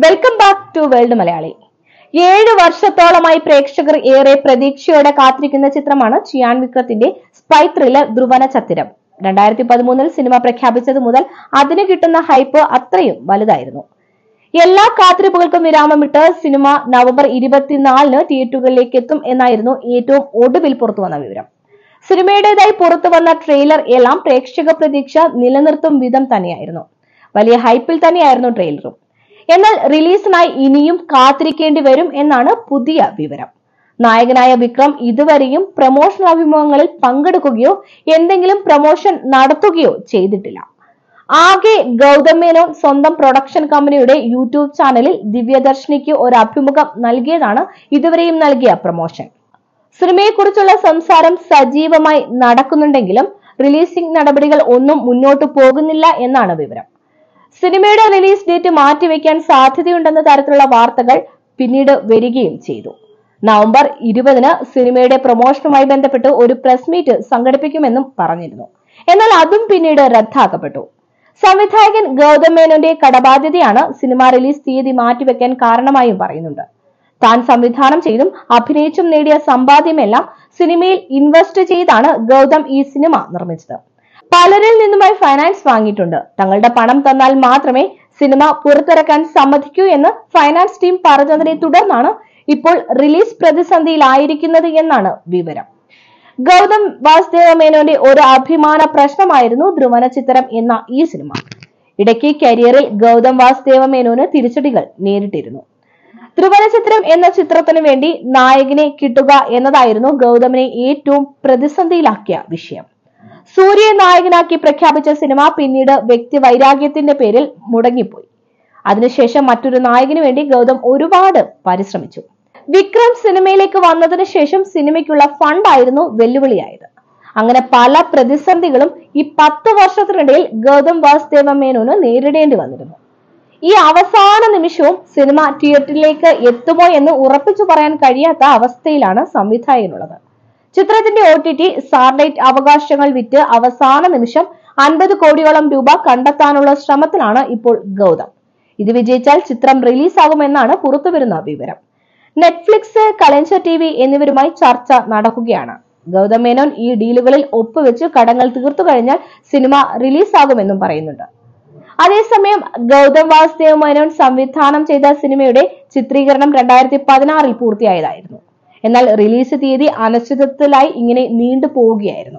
welcome back to world Malayali ഏഴ് വർഷത്തോളമായി പ്രേക്ഷകർ ഏറെ പ്രതീക്ഷയോടെ കാത്തിരിക്കുന്ന ചിത്രമാണ് ചിയാൻ വിക്രത്തിന്റെ സ്പൈ ത്രില്ലർ ധ്രുവന ചത്തിരം രണ്ടായിരത്തി പതിമൂന്നിൽ സിനിമ പ്രഖ്യാപിച്ചത് മുതൽ അതിന് കിട്ടുന്ന ഹൈപ്പ് അത്രയും വലുതായിരുന്നു എല്ലാ കാത്തിരിപ്പുകൾക്കും വിരാമമിട്ട് സിനിമ നവംബർ ഇരുപത്തിനാലിന് തിയേറ്ററുകളിലേക്ക് എത്തും എന്നായിരുന്നു ഏറ്റവും ഒടുവിൽ പുറത്തു വന്ന വിവരം സിനിമയുടേതായി പുറത്തു വന്ന ട്രെയിലർ എല്ലാം പ്രേക്ഷക പ്രതീക്ഷ നിലനിർത്തും വിധം തന്നെയായിരുന്നു വലിയ ഹൈപ്പിൽ തന്നെയായിരുന്നു ട്രെയിലറും എന്നാൽ റിലീസിനായി ഇനിയും കാത്തിരിക്കേണ്ടി വരും എന്നാണ് പുതിയ വിവരം നായകനായ വിക്രം ഇതുവരെയും പ്രമോഷൻ അഭിമുഖങ്ങളിൽ പങ്കെടുക്കുകയോ എന്തെങ്കിലും പ്രമോഷൻ നടത്തുകയോ ചെയ്തിട്ടില്ല ആകെ ഗൗതം മേനോൻ സ്വന്തം പ്രൊഡക്ഷൻ കമ്പനിയുടെ യൂട്യൂബ് ചാനലിൽ ദിവ്യദർശിനിക്ക് ഒരു അഭിമുഖം നൽകിയതാണ് ഇതുവരെയും നൽകിയ പ്രമോഷൻ സിനിമയെക്കുറിച്ചുള്ള സംസാരം സജീവമായി നടക്കുന്നുണ്ടെങ്കിലും റിലീസിംഗ് നടപടികൾ ഒന്നും മുന്നോട്ട് പോകുന്നില്ല എന്നാണ് വിവരം സിനിമയുടെ റിലീസ് ഡേറ്റ് മാറ്റിവെക്കാൻ സാധ്യതയുണ്ടെന്ന തരത്തിലുള്ള വാർത്തകൾ പിന്നീട് വരികയും ചെയ്തു നവംബർ ഇരുപതിന് സിനിമയുടെ പ്രൊമോഷനുമായി ബന്ധപ്പെട്ട് ഒരു പ്രസ് മീറ്റ് സംഘടിപ്പിക്കുമെന്നും പറഞ്ഞിരുന്നു എന്നാൽ അതും പിന്നീട് റദ്ദാക്കപ്പെട്ടു സംവിധായകൻ ഗൗതം മേനോന്റെ കടബാധ്യതയാണ് സിനിമ റിലീസ് തീയതി മാറ്റിവെക്കാൻ കാരണമായും പറയുന്നുണ്ട് താൻ സംവിധാനം ചെയ്തും അഭിനയിച്ചും നേടിയ സമ്പാദ്യമെല്ലാം സിനിമയിൽ ഇൻവെസ്റ്റ് ചെയ്താണ് ഗൗതം ഈ സിനിമ നിർമ്മിച്ചത് പലരിൽ നിന്നുമായി ഫൈനാൻസ് വാങ്ങിയിട്ടുണ്ട് തങ്ങളുടെ പണം തന്നാൽ മാത്രമേ സിനിമ പുറത്തിറക്കാൻ സമ്മതിക്കൂ എന്ന് ഫൈനാൻസ് ടീം പറഞ്ഞതിനെ തുടർന്നാണ് ഇപ്പോൾ റിലീസ് പ്രതിസന്ധിയിലായിരിക്കുന്നത് എന്നാണ് വിവരം ഗൗതം വാസുദേവ മേനോന്റെ ഒരു അഭിമാന പ്രശ്നമായിരുന്നു ധ്രുവന ചിത്രം എന്ന ഈ സിനിമ ഇടയ്ക്ക് കരിയറിൽ ഗൗതം വാസുദേവ മേനോന് തിരിച്ചടികൾ നേരിട്ടിരുന്നു ധ്രുവന ചിത്രം എന്ന ചിത്രത്തിനു വേണ്ടി നായകനെ കിട്ടുക എന്നതായിരുന്നു ഗൗതമിനെ ഏറ്റവും പ്രതിസന്ധിയിലാക്കിയ വിഷയം സൂര്യയെ നായകനാക്കി പ്രഖ്യാപിച്ച സിനിമ പിന്നീട് വ്യക്തി വൈരാഗ്യത്തിന്റെ പേരിൽ മുടങ്ങിപ്പോയി അതിനുശേഷം മറ്റൊരു നായകന് വേണ്ടി ഗൗതം ഒരുപാട് പരിശ്രമിച്ചു വിക്രം സിനിമയിലേക്ക് വന്നതിന് ശേഷം സിനിമയ്ക്കുള്ള ഫണ്ടായിരുന്നു വെല്ലുവിളിയായത് അങ്ങനെ പല പ്രതിസന്ധികളും ഈ പത്ത് വർഷത്തിനിടയിൽ ഗൗതം വാസുദേവ മേനോന് നേരിടേണ്ടി വന്നിരുന്നു ഈ അവസാന നിമിഷവും സിനിമ തിയേറ്ററിലേക്ക് എത്തുമോ എന്ന് ഉറപ്പിച്ചു പറയാൻ കഴിയാത്ത അവസ്ഥയിലാണ് സംവിധായകനുള്ളത് ചിത്രത്തിന്റെ ഒ ടി ടി സാറ്റലൈറ്റ് അവകാശങ്ങൾ വിറ്റ് അവസാന നിമിഷം അൻപത് കോടിയോളം രൂപ കണ്ടെത്താനുള്ള ശ്രമത്തിലാണ് ഇപ്പോൾ ഗൗതം ഇത് വിജയിച്ചാൽ ചിത്രം റിലീസാകുമെന്നാണ് പുറത്തുവരുന്ന വിവരം നെറ്റ്ഫ്ലിക്സ് കലൻസർ ടി വി എന്നിവരുമായി ചർച്ച നടക്കുകയാണ് ഗൗതം മേനോൻ ഈ ഡീലുകളിൽ ഒപ്പുവെച്ച് കടങ്ങൾ തീർത്തു കഴിഞ്ഞാൽ സിനിമ റിലീസാകുമെന്നും പറയുന്നുണ്ട് അതേസമയം ഗൗതം വാസുദേവ് മേനോൻ സംവിധാനം ചെയ്ത സിനിമയുടെ ചിത്രീകരണം രണ്ടായിരത്തി പതിനാറിൽ പൂർത്തിയായതായിരുന്നു എന്നാൽ റിലീസ് തീയതി അനിശ്ചിതത്വത്തിലായി ഇങ്ങനെ നീണ്ടു പോവുകയായിരുന്നു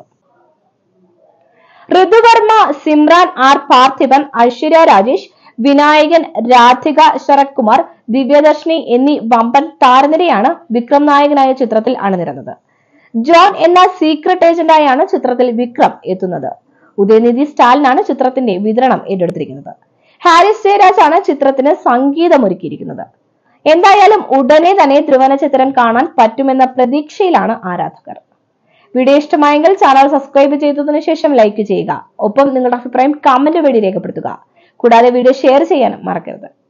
ഋതുവർമ്മ സിമ്രാൻ ആർ പാർത്ഥിപൻ ഐശ്വര്യ രാജേഷ് വിനായകൻ രാധിക ശരത് കുമാർ ദിവ്യദർശിനി എന്നീ വമ്പൻ താരനിരയാണ് വിക്രം നായകനായ ചിത്രത്തിൽ അണിനിരന്നത് ജോൺ എന്ന സീക്രട്ട് ഏജന്റായാണ് ചിത്രത്തിൽ വിക്രം എത്തുന്നത് ഉദയനിധി സ്റ്റാലിനാണ് ചിത്രത്തിന്റെ വിതരണം ഏറ്റെടുത്തിരിക്കുന്നത് ഹാരിസ് ജയരാജ് ആണ് ചിത്രത്തിന് സംഗീതമൊരുക്കിയിരിക്കുന്നത് എന്തായാലും ഉടനെ തന്നെ ധ്രുവന ചിത്രം കാണാൻ പറ്റുമെന്ന പ്രതീക്ഷയിലാണ് ആരാധകർ വീഡിയോ ഇഷ്ടമായെങ്കിൽ ചാനൽ സബ്സ്ക്രൈബ് ചെയ്തതിനു ശേഷം ലൈക്ക് ചെയ്യുക ഒപ്പം നിങ്ങളുടെ അഭിപ്രായം കമന്റ് വഴി രേഖപ്പെടുത്തുക കൂടാതെ വീഡിയോ ഷെയർ ചെയ്യാനും മറക്കരുത്